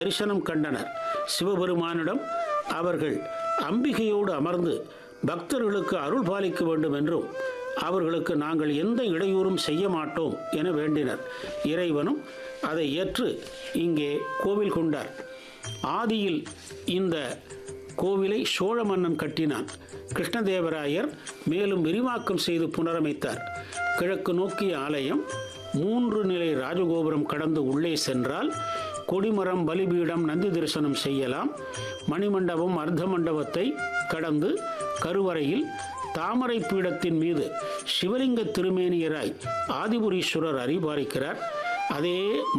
தரிசனம் கண்டனர் சிவபெருமானிடம் அவர்கள் அம்பிகையோடு அமர்ந்து பக்தர்களுக்கு அருள் பாலிக்க வேண்டும் என்றும் அவர்களுக்கு நாங்கள் எந்த இடையூறும் செய்ய மாட்டோம் என வேண்டினர் இறைவனும் அதை ஏற்று இங்கே கோவில் கொண்டார் ஆதியில் இந்த கோவிலை சோழ மன்னன் கட்டினான் கிருஷ்ணதேவராயர் மேலும் விரிவாக்கம் செய்து புனரமைத்தார் கிழக்கு நோக்கிய ஆலயம் மூன்று நிலை ராஜகோபுரம் கடந்து உள்ளே சென்றால் கொடிமரம் பலிபீடம் நந்தி தரிசனம் செய்யலாம் மணிமண்டபம் அர்த்த மண்டபத்தை கடந்து கருவறையில் தாமரை பீடத்தின் மீது சிவலிங்க திருமேனியராய் ஆதிபுரீஸ்வரர் அறிபாரிக்கிறார் அதே